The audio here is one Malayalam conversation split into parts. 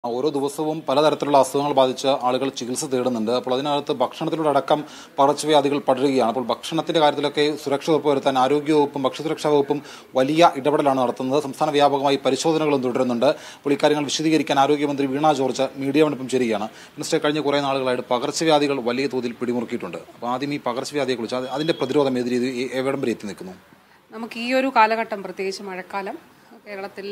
ഓരോ ദിവസവും പലതരത്തിലുള്ള അസുഖങ്ങൾ ബാധിച്ച ആളുകൾ ചികിത്സ തേടുന്നുണ്ട് അപ്പോൾ അതിനകത്ത് ഭക്ഷണത്തിലൂടെ അടക്കം പകർച്ചവ്യാധികൾ പടരുകയാണ് അപ്പോൾ ഭക്ഷണത്തിന്റെ കാര്യത്തിലൊക്കെ സുരക്ഷ ഉറപ്പുവരുത്താൻ ആരോഗ്യവകുപ്പും ഭക്ഷ്യസുരക്ഷാ വകുപ്പും വലിയ ഇടപെടലാണ് നടത്തുന്നത് സംസ്ഥാന വ്യാപകമായി പരിശോധനകളും തുടരുന്നുണ്ട് അപ്പോൾ ഇക്കാര്യങ്ങൾ വിശദീകരിക്കാൻ ആരോഗ്യമന്ത്രി വീണ ജോർജ് മീഡിയയോടൊപ്പം ചേരുകയാണ് മിനിസ്റ്റർ കഴിഞ്ഞ കുറേ നാളുകളായിട്ട് പകർച്ചവ്യാധികൾ വലിയ തോതിൽ പിടിമുറുക്കിയിട്ടുണ്ട് അപ്പോൾ ആദ്യം ഈ പകർച്ചവ്യാധിയെക്കുറിച്ച് അത് അതിന്റെ പ്രതിരോധം ഏത് രീതി എവിടം വരെ എത്തി നിൽക്കുന്നു നമുക്ക് ഈ ഒരു കാലഘട്ടം പ്രത്യേകിച്ച് മഴക്കാലം കേരളത്തിൽ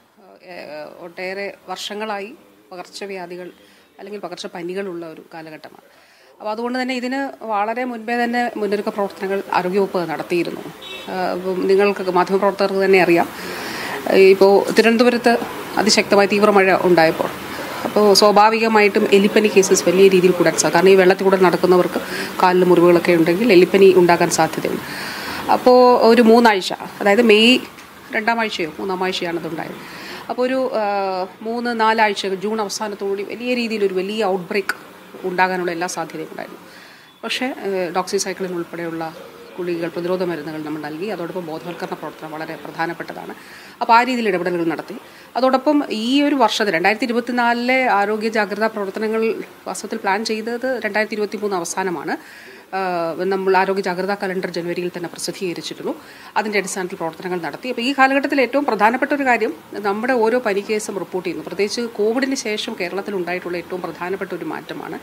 ഏഹ്, ഒട്ടേറെ വർഷങ്ങളായി പകർച്ചവ്യാധികൾ അല്ലെങ്കിൽ പകർച്ചപ്പനികളുള്ള ഒരു കാലഘട്ടമാണ് അപ്പോൾ അതുകൊണ്ട് തന്നെ ഇതിന് വളരെ മുൻപേ തന്നെ മുന്നൊരുക്ക പ്രവർത്തനങ്ങൾ ആരോഗ്യവകുപ്പ് നടത്തിയിരുന്നു ആഹ് ഇപ്പം നിങ്ങൾക്ക് മാധ്യമപ്രവർത്തകർക്ക് തന്നെ അറിയാം ഇപ്പോൾ തിരുവനന്തപുരത്ത് അതിശക്തമായ തീവ്രമഴ ഉണ്ടായപ്പോൾ അപ്പോൾ സ്വാഭാവികമായിട്ടും എലിപ്പനി കേസസ് വലിയ രീതിയിൽ കൂടാൻ സാധിക്കും കാരണം ഈ വെള്ളത്തിൽ കൂടെ നടക്കുന്നവർക്ക് കാലിൽ മുറിവുകളൊക്കെ ഉണ്ടെങ്കിൽ എലിപ്പനി ഉണ്ടാകാൻ സാധ്യതയുണ്ട് അപ്പോൾ ഒരു മൂന്നാഴ്ച അതായത് മെയ് രണ്ടാം ആഴ്ചയോ മൂന്നാം ആഴ്ചയാണ് അതുണ്ടായത് അപ്പോൾ ഒരു ആ, മൂന്ന് നാലാഴ്ച ജൂൺ അവസാനത്തോടുകൂടി വലിയ രീതിയിൽ ഒരു വലിയ ഔട്ട് ബ്രേക്ക് ഉണ്ടാകാനുള്ള എല്ലാ സാധ്യതയും ഉണ്ടായിരുന്നു പക്ഷേ ഡോക്സിസൈക്ലിൻ ഉൾപ്പെടെയുള്ള ഗുളികകൾ പ്രതിരോധ മരുന്നുകൾ നമ്മൾ നൽകി അതോടൊപ്പം ബോധവൽക്കരണ പ്രവർത്തനം വളരെ പ്രധാനപ്പെട്ടതാണ് അപ്പോൾ ആ രീതിയിൽ ഇടപെടലുകൾ നടത്തി അതോടൊപ്പം ഈ ഒരു വർഷത്തിൽ രണ്ടായിരത്തി ഇരുപത്തിനാലിലെ ആരോഗ്യ ജാഗ്രതാ പ്രവർത്തനങ്ങൾ വാസ്തവത്തിൽ പ്ലാൻ ചെയ്തത് രണ്ടായിരത്തി ഇരുപത്തി മൂന്ന് അവസാനമാണ് ആഹ് നമ്മൾ ആരോഗ്യ ജാഗ്രതാ കലണ്ടർ ജനുവരിയിൽ തന്നെ പ്രസിദ്ധീകരിച്ചിരുന്നു അതിൻ്റെ അടിസ്ഥാനത്തിൽ പ്രവർത്തനങ്ങൾ നടത്തി അപ്പോൾ ഈ കാലഘട്ടത്തിൽ ഏറ്റവും പ്രധാനപ്പെട്ട ഒരു കാര്യം നമ്മുടെ ഓരോ പനി കേസും റിപ്പോർട്ട് ചെയ്യുന്നു പ്രത്യേകിച്ച് കോവിഡിന് ശേഷം കേരളത്തിൽ ഉണ്ടായിട്ടുള്ള ഏറ്റവും പ്രധാനപ്പെട്ട ഒരു മാറ്റമാണ്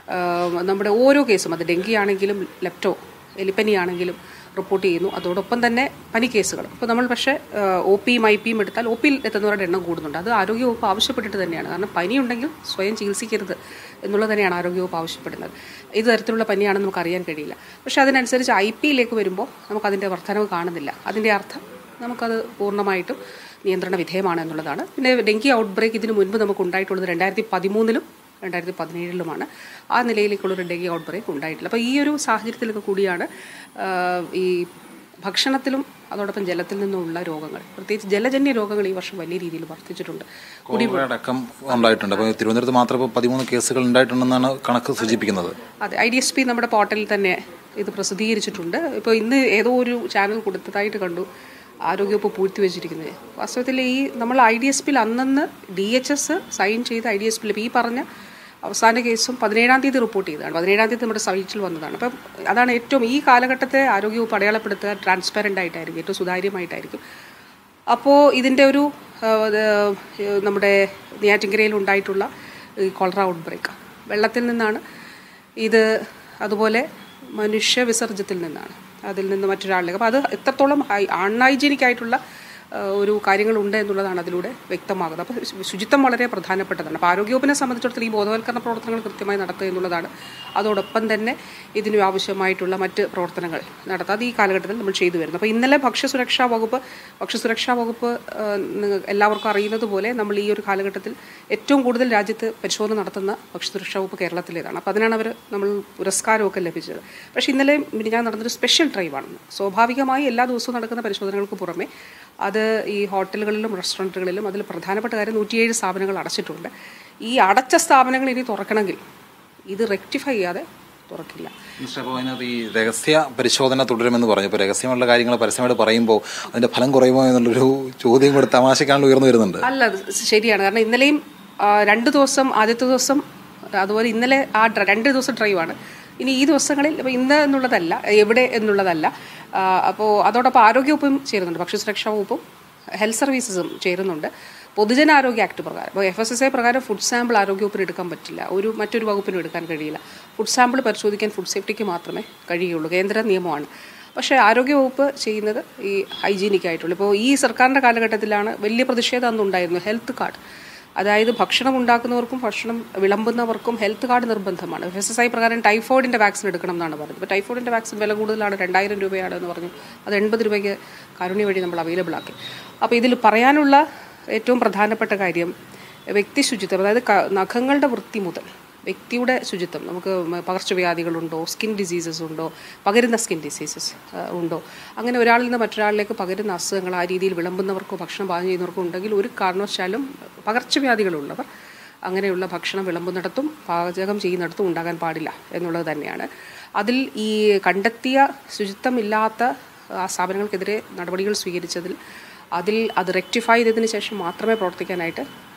ആഹ് നമ്മുടെ ഓരോ കേസും അത് ഡെങ്കി ആണെങ്കിലും ലെപ്റ്റോ എലിപ്പനി ആണെങ്കിലും റിപ്പോർട്ട് ചെയ്യുന്നു അതോടൊപ്പം തന്നെ പനി കേസുകൾ ഇപ്പോൾ നമ്മൾ പക്ഷേ ഒ പിയും ഐ പിയും എടുത്താൽ ഒ പിയിൽ എത്തുന്നവരുടെ എണ്ണം കൂടുന്നുണ്ട് അത് ആരോഗ്യവകുപ്പ് ആവശ്യപ്പെട്ടിട്ട് തന്നെയാണ് കാരണം പനി ഉണ്ടെങ്കിൽ സ്വയം ചികിത്സിക്കരുത് എന്നുള്ളത് തന്നെയാണ് ആരോഗ്യവകുപ്പ് ആവശ്യപ്പെടുന്നത് ഏത് തരത്തിലുള്ള പനിയാണെന്ന് നമുക്ക് അറിയാൻ കഴിയില്ല പക്ഷേ അതിനനുസരിച്ച് ഐ പിയിലേക്ക് വരുമ്പോൾ നമുക്കതിൻ്റെ വർധനവ് കാണുന്നില്ല അതിൻ്റെ അർത്ഥം നമുക്കത് പൂർണ്ണമായിട്ടും നിയന്ത്രണ വിധേയമാണ് എന്നുള്ളതാണ് പിന്നെ ഡെങ്കി ഔട്ട് ബ്രേക്ക് ഇതിനു മുൻപ് നമുക്ക് ഉണ്ടായിട്ടുള്ളത് രണ്ടായിരത്തി പതിമൂന്നിലും രണ്ടായിരത്തി പതിനേഴിലുമാണ് ആ നിലയിലേക്കുള്ളൊരു ഡെങ്കി ഔട്ട് ബ്രേക്ക് ഉണ്ടായിട്ടില്ല അപ്പോൾ ഈ ഒരു സാഹചര്യത്തിലൊക്കെ കൂടിയാണ് ആ, ഈ ഭക്ഷണത്തിലും അതോടൊപ്പം ജലത്തിൽ നിന്നുമുള്ള രോഗങ്ങൾ പ്രത്യേകിച്ച് ജലജന്യ രോഗങ്ങൾ ഈ വർഷം വലിയ രീതിയിൽ വർദ്ധിച്ചിട്ടുണ്ട് കോവിഡ് അടക്കം ഉണ്ടായിട്ടുണ്ട് അപ്പോൾ തിരുവനന്തപുരത്ത് മാത്രം ഇപ്പോൾ പതിമൂന്ന് കേസുകൾ ഉണ്ടായിട്ടുണ്ടെന്നാണ് കണക്ക് സൂചിപ്പിക്കുന്നത് അതെ ഐ ഡി എസ് പി നമ്മുടെ പോർട്ടലിൽ തന്നെ ഇത് പ്രസിദ്ധീകരിച്ചിട്ടുണ്ട് ഇപ്പോൾ ഇന്ന് ഏതോ ഒരു ചാനൽ കൊടുത്തതായിട്ട് കണ്ടു ആരോഗ്യവകുപ്പ് പൂഴ്ത്തി വെച്ചിരിക്കുന്നത് വാസ്തവത്തിൽ ഈ നമ്മൾ ഐ ഡി എസ് പിയിൽ അന്നന്ന് ഡി എച്ച് എസ് സൈൻ ചെയ്ത ഐ ഡി എസ് പിയിൽ ഈ പറഞ്ഞ അവസാന കേസും പതിനേഴാം തീയതി റിപ്പോർട്ട് ചെയ്തതാണ് പതിനേഴാം തീയതി നമ്മുടെ സൈറ്റിൽ വന്നതാണ് അപ്പം അതാണ് ഏറ്റവും ഈ കാലഘട്ടത്തെ ആരോഗ്യവകുപ്പ് അടയാളപ്പെടുത്തുക ട്രാൻസ്പെറൻ്റ് ആയിട്ടായിരിക്കും ഏറ്റവും സുതാര്യമായിട്ടായിരിക്കും അപ്പോൾ ഇതിൻ്റെ ഒരു ആ, ഇത്, നമ്മുടെ നെയ്യാറ്റിൻകരയിൽ ഉണ്ടായിട്ടുള്ള ഈ കൊളറ ഔട്ട് ബ്രേക്ക് വെള്ളത്തിൽ നിന്നാണ് ഇത് അതുപോലെ മനുഷ്യ വിസർജ്യത്തിൽ നിന്നാണ് അതിൽ നിന്ന് മറ്റൊരാളിലേക്ക് അപ്പോൾ അത് എത്രത്തോളം ഹൈ അൺഹൈജീനിക് ആയിട്ടുള്ള ആ, ഒരു കാര്യങ്ങളുണ്ട് എന്നുള്ളതാണ് അതിലൂടെ വ്യക്തമാകുന്നത് അപ്പോൾ ശു- ശുചിത്വം വളരെ പ്രധാനപ്പെട്ടതാണ് അപ്പോൾ ആരോഗ്യവകുപ്പിനെ സംബന്ധിച്ചിടത്തോളം ഈ ബോധവൽക്കരണ പ്രവർത്തനങ്ങൾ കൃത്യമായി നടത്തുക എന്നുള്ളതാണ് അതോടൊപ്പം തന്നെ ഇതിന് ആവശ്യമായിട്ടുള്ള മറ്റ് പ്രവർത്തനങ്ങൾ നടത്തുക അത് ഈ കാലഘട്ടത്തിൽ നമ്മൾ ചെയ്തു വരുന്നു അപ്പോൾ ഇന്നലെ ഭക്ഷ്യസുരക്ഷാ വകുപ്പ് ഭക്ഷ്യസുരക്ഷാ വകുപ്പ് ആ, നിങ്ങ- എല്ലാവർക്കും അറിയുന്നത് പോലെ നമ്മൾ ഈ ഒരു കാലഘട്ടത്തിൽ ഏറ്റവും കൂടുതൽ രാജ്യത്ത് പരിശോധന നടത്തുന്ന ഭക്ഷ്യസുരക്ഷാ വകുപ്പ് കേരളത്തിലേതാണ് അപ്പോൾ അതിനാണ് അവർ നമ്മൾ പുരസ്കാരമൊക്കെ ലഭിച്ചത് പക്ഷേ ഇന്നലെ ഞാൻ നടന്നൊരു സ്പെഷ്യൽ ഡ്രൈവാണ് സ്വാഭാവികമായി എല്ലാ ദിവസവും നടക്കുന്ന പരിശോധനകൾക്ക് പുറമെ അത് ഈ ഹോട്ടലുകളിലും റെസ്റ്റോറൻറ്റുകളിലും അതിൽ പ്രധാനപ്പെട്ട കാര്യം നൂറ്റിയേഴ് സ്ഥാപനങ്ങൾ അടച്ചിട്ടുണ്ട് ഈ അടച്ച സ്ഥാപനങ്ങൾ ഇനി തുറക്കണമെങ്കിൽ ഇത് റെക്ടിഫൈ ചെയ്യാതെ തുറക്കില്ല മിസ്റ്റർ അപ്പോൾ അതിനകത്ത് ഈ രഹസ്യ പരിശോധന തുടരുമെന്ന് പറഞ്ഞു ഇപ്പോൾ രഹസ്യമുള്ള കാര്യങ്ങൾ പരസ്യമായിട്ട് പറയുമ്പോൾ അതിന്റെ ഫലം കുറയുമോ എന്നുള്ളൊരു ചോദ്യം കൂടെ തമാശക്കാണ് ഉയർന്നു വരുന്നുണ്ട് അല്ല അത് ശരിയാണ് കാരണം ഇന്നലെയും ആ, രണ്ട് ദിവസം ആദ്യത്തെ ദിവസം അതുപോലെ ഇന്നലെ ആ ഡ്ര- രണ്ട് ദിവസം ഡ്രൈവാണ് ഇനി ഈ ദിവസങ്ങളിൽ ഇപ്പോൾ ഇന്ന് എന്നുള്ളതല്ല എവിടെ എന്നുള്ളതല്ല അപ്പോൾ അതോടൊപ്പം ആരോഗ്യവകുപ്പും ചേരുന്നുണ്ട് ഭക്ഷ്യസുരക്ഷാ വകുപ്പും ഹെൽത്ത് സർവീസസും ചേരുന്നുണ്ട് പൊതുജനാരോഗ്യ ആക്ട് പ്രകാരം ഇപ്പോൾ എഫ് എസ് എസ് എ പ്രകാരം ഫുഡ് സാമ്പിൾ ആരോഗ്യവകുപ്പിന് എടുക്കാൻ പറ്റില്ല ഒരു മറ്റൊരു വകുപ്പിനും എടുക്കാൻ കഴിയില്ല ഫുഡ് സാമ്പിൾ പരിശോധിക്കാൻ ഫുഡ് സേഫ്റ്റിക്ക് മാത്രമേ കഴിയുള്ളൂ കേന്ദ്ര നിയമമാണ് പക്ഷേ ആരോഗ്യവകുപ്പ് ചെയ്യുന്നത് ഈ ഹൈജീനിക് ആയിട്ടുള്ളൂ ഇപ്പോൾ ഈ സർക്കാരിൻ്റെ കാലഘട്ടത്തിലാണ് വലിയ പ്രതിഷേധം അന്നുണ്ടായിരുന്നു ഹെൽത്ത് കാർഡ് അതായത് ഭക്ഷണം ഉണ്ടാക്കുന്നവർക്കും ഭക്ഷണം വിളമ്പുന്നവർക്കും ഹെൽത്ത് കാർഡ് നിർബന്ധമാണ് എഫ് എസ് എസ് ഐ പ്രകാരം ടൈഫോയിഡിൻ്റെ വാക്സിൻ എടുക്കണം എന്നാണ് പറഞ്ഞത് ഇപ്പോൾ ടൈഫോയിഡിൻ്റെ വാക്സിൻ വില കൂടുതലാണ് രണ്ടായിരം രൂപയാണ് എന്ന് പറഞ്ഞു അത് എൺപത് രൂപയ്ക്ക് കാരുണ്യ വഴി നമ്മൾ അവൈലബിൾ ആക്കി അപ്പോൾ ഇതിൽ പറയാനുള്ള ഏറ്റവും പ്രധാനപ്പെട്ട കാര്യം വ്യക്തി ശുചിത്വം അതായത് ക- നഖങ്ങളുടെ വൃത്തി മുതൽ വ്യക്തിയുടെ ശുചിത്വം നമുക്ക് മ- പകർച്ചവ്യാധികളുണ്ടോ സ്കിൻ ഡിസീസസ് ഉണ്ടോ പകരുന്ന സ്കിൻ ഡിസീസസ് ഉണ്ടോ അങ്ങനെ ഒരാളിൽ നിന്ന് മറ്റൊരാളിലേക്ക് പകരുന്ന അസുഖങ്ങൾ ആ രീതിയിൽ വിളമ്പുന്നവർക്കോ ഭക്ഷണം പാകം ചെയ്യുന്നവർക്കോ ഉണ്ടെങ്കിൽ ഒരു കാരണവശാലും പകർച്ചവ്യാധികളുള്ളവർ അങ്ങനെയുള്ള ഭക്ഷണം വിളമ്പുന്നിടത്തും പാചകം ചെയ്യുന്നിടത്തും ഉണ്ടാകാൻ പാടില്ല എന്നുള്ളത് തന്നെയാണ് അതിൽ ഈ കണ്ടെത്തിയ ശുചിത്വമില്ലാത്ത ആ സ്ഥാപനങ്ങൾക്കെതിരെ നടപടികൾ സ്വീകരിച്ചതിൽ അതിൽ അത് റെക്ടിഫൈ ചെയ്തതിന് ശേഷം മാത്രമേ പ്രവർത്തിക്കാനായിട്ട്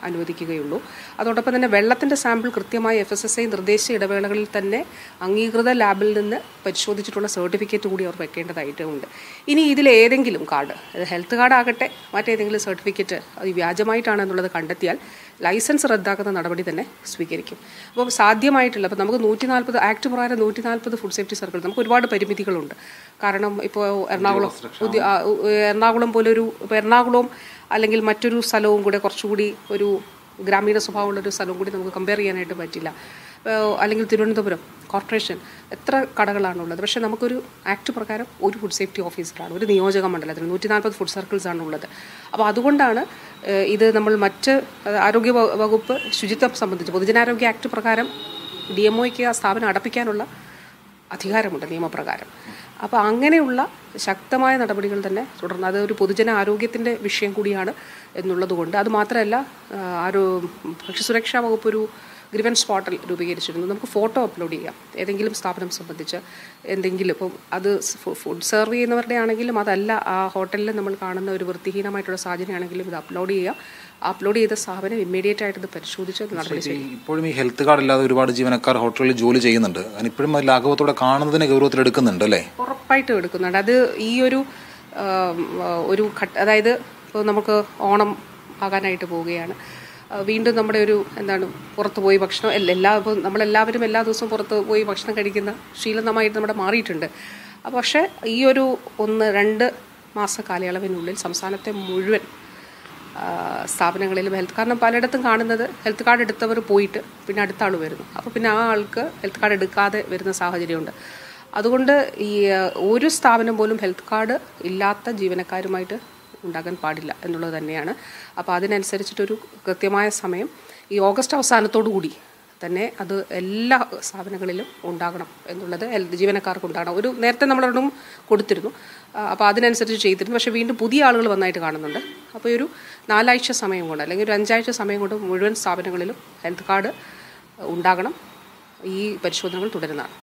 അനുവദിക്കുകയുള്ളൂ അതോടൊപ്പം തന്നെ വെള്ളത്തിൻ്റെ സാമ്പിൾ കൃത്യമായി എഫ് എസ് എസ് ഐ നിർദ്ദേശിച്ച ഇടവേളകളിൽ തന്നെ അംഗീകൃത ലാബിൽ നിന്ന് പരിശോധിച്ചിട്ടുള്ള സർട്ടിഫിക്കറ്റ് കൂടി അവർ വെക്കേണ്ടതായിട്ടുണ്ട് ഇനി ഇതിൽ ഏതെങ്കിലും കാർഡ് അത് ഹെൽത്ത് കാർഡ് ആകട്ടെ മറ്റേതെങ്കിലും സർട്ടിഫിക്കറ്റ് അത് വ്യാജമായിട്ടാണ് എന്നുള്ളത് കണ്ടെത്തിയാൽ ലൈസൻസ് റദ്ദാക്കുന്ന നടപടി തന്നെ സ്വീകരിക്കും അപ്പോൾ സാധ്യമായിട്ടില്ല അപ്പോൾ നമുക്ക് നൂറ്റി നാൽപ്പത് ആക്ട് പ്രകാരം നൂറ്റി നാൽപ്പത് ഫുഡ് സേഫ്റ്റി സർക്കിൾ നമുക്ക് ഒരുപാട് പരിമിതികളുണ്ട് കാരണം ഇപ്പോൾ എറണാകുളം പുതിയ ആ, ഉ- എറണാകുളം പോലൊരു ഇപ്പോൾ എറണാകുളവും അല്ലെങ്കിൽ മറ്റൊരു സ്ഥലവും കൂടെ കുറച്ചുകൂടി ഒരു ഗ്രാമീണ സ്വഭാവമുള്ളൊരു സ്ഥലവും കൂടി നമുക്ക് കമ്പയർ ചെയ്യാനായിട്ട് പറ്റില്ല ഏഹ് അല്ലെങ്കിൽ തിരുവനന്തപുരം കോർപ്പറേഷൻ എത്ര കടകളാണുള്ളത് പക്ഷേ നമുക്കൊരു ആക്ട് പ്രകാരം ഒരു ഫുഡ് സേഫ്റ്റി ഓഫീസറാണ് ഒരു നിയോജക മണ്ഡലത്തിൽ നൂറ്റി നാൽപ്പത് ഫുഡ് സർക്കിൾസ് ആണ് ഉള്ളത് അപ്പോൾ അതുകൊണ്ടാണ് ഏഹ് ഇത് നമ്മൾ മറ്റ് ഏഹ് ആരോഗ്യ വ- വകുപ്പ് ശുചിത്വം സംബന്ധിച്ച് പൊതുജനാരോഗ്യ ആക്ട് പ്രകാരം ഡി എം ഒയ്ക്ക് ആ സ്ഥാപനം അടപ്പിക്കാനുള്ള അധികാരമുണ്ട് നിയമപ്രകാരം അപ്പോൾ അങ്ങനെയുള്ള ശക്തമായ നടപടികൾ തന്നെ തുടർന്ന് അത് ഒരു പൊതുജന ആരോഗ്യത്തിൻ്റെ വിഷയം കൂടിയാണ് എന്നുള്ളതുകൊണ്ട് അത് മാത്രമല്ല ആ, ആരോ ഭക്ഷ്യസുരക്ഷാ വകുപ്പ് ഒരു ഗ്രിവൻസ് പോർട്ടൽ രൂപീകരിച്ചിരുന്നു നമുക്ക് ഫോട്ടോ അപ്ലോഡ് ചെയ്യാം ഏതെങ്കിലും സ്ഥാപനം സംബന്ധിച്ച് എന്തെങ്കിലും ഇപ്പം അത് ഫു- ഫുഡ് സെർവ് ചെയ്യുന്നവരുടെ ആണെങ്കിലും അതല്ല ആ ഹോട്ടലിൽ നമ്മൾ കാണുന്ന ഒരു വൃത്തിഹീനമായിട്ടുള്ള സാഹചര്യമാണെങ്കിലും ഇത് അപ്ലോഡ് ചെയ്യാം അപ്ലോഡ് ചെയ്ത സ്ഥാപനം ഇമ്മീഡിയറ്റ് ആയിട്ട് ഇത് പരിശോധിച്ച് നടപടി ഈ ഇപ്പോഴും ഈ ഹെൽത്ത് കാർഡ് ഇല്ലാതെ ഒരുപാട് ജീവനക്കാർ ഹോട്ടലിൽ ജോലി ചെയ്യുന്നുണ്ട് അതിന് ഇപ്പോഴും അത് ലാഘവത്തോടെ കാണുന്നതിനെ ഗൗരവത്തിൽ എടുക്കുന്നുണ്ട് അല്ലേ ഉറപ്പായിട്ടും എടുക്കുന്നുണ്ട് അത് ഈ ഒരു ആം, ആ, ഒരു ഘട്ട അതായത് ഇപ്പോൾ നമുക്ക് ഓണം ആകാനായിട്ട് പോവുകയാണ് ആ, വീണ്ടും നമ്മുടെ ഒരു എന്താണ് പുറത്ത് പോയി ഭക്ഷണം എല്ല- എല്ലാ ഇപ്പോൾ നമ്മളെല്ലാവരും എല്ലാ ദിവസവും പുറത്ത് പോയി ഭക്ഷണം കഴിക്കുന്ന ശീലം നന്നായിട്ട് നമ്മുടെ മാറിയിട്ടുണ്ട് അപ്പോൾ പക്ഷേ ഈ ഒരു ഒന്ന് രണ്ട് മാസ കാലയളവിനുള്ളിൽ സംസ്ഥാനത്തെ മുഴുവൻ ആ, സ്ഥാപനങ്ങളിലും ഹെൽത്ത് കാരണം പലയിടത്തും കാണുന്നത് ഹെൽത്ത് കാർഡ് എടുത്തവർ പോയിട്ട് പിന്നെ അടുത്ത ആൾ വരുന്നു അപ്പോൾ പിന്നെ ആ ആൾക്ക് ഹെൽത്ത് കാർഡ് എടുക്കാതെ വരുന്ന സാഹചര്യമുണ്ട് അതുകൊണ്ട് ഈ ആ, ഒരു സ്ഥാപനം പോലും ഹെൽത്ത് കാർഡ് ഇല്ലാത്ത ജീവനക്കാരുമായിട്ട് ഉണ്ടാകാൻ പാടില്ല എന്നുള്ളത് തന്നെയാണ് അപ്പോൾ അതിനനുസരിച്ചിട്ടൊരു കൃത്യമായ സമയം ഈ ഓഗസ്റ്റ് അവസാനത്തോടു കൂടി തന്നെ അത് എല്ലാ സ്ഥാപനങ്ങളിലും ഉണ്ടാകണം എന്നുള്ളത് എൽ- ജീവനക്കാർക്ക് ഉണ്ടാകണം ഒരു നേരത്തെ നമ്മളൊന്നും കൊടുത്തിരുന്നു അപ്പോൾ അതിനനുസരിച്ച് ചെയ്തിരുന്നു പക്ഷേ വീണ്ടും പുതിയ ആളുകൾ വന്നായിട്ട് കാണുന്നുണ്ട് അപ്പോൾ ഒരു നാലാഴ്ച സമയം കൊണ്ട് അല്ലെങ്കിൽ ഒരു അഞ്ചാഴ്ച സമയം കൊണ്ട് മുഴുവൻ സ്ഥാപനങ്ങളിലും ഹെൽത്ത് കാർഡ് ഉണ്ടാകണം ഈ പരിശോധനകൾ തുടരുന്നതാണ്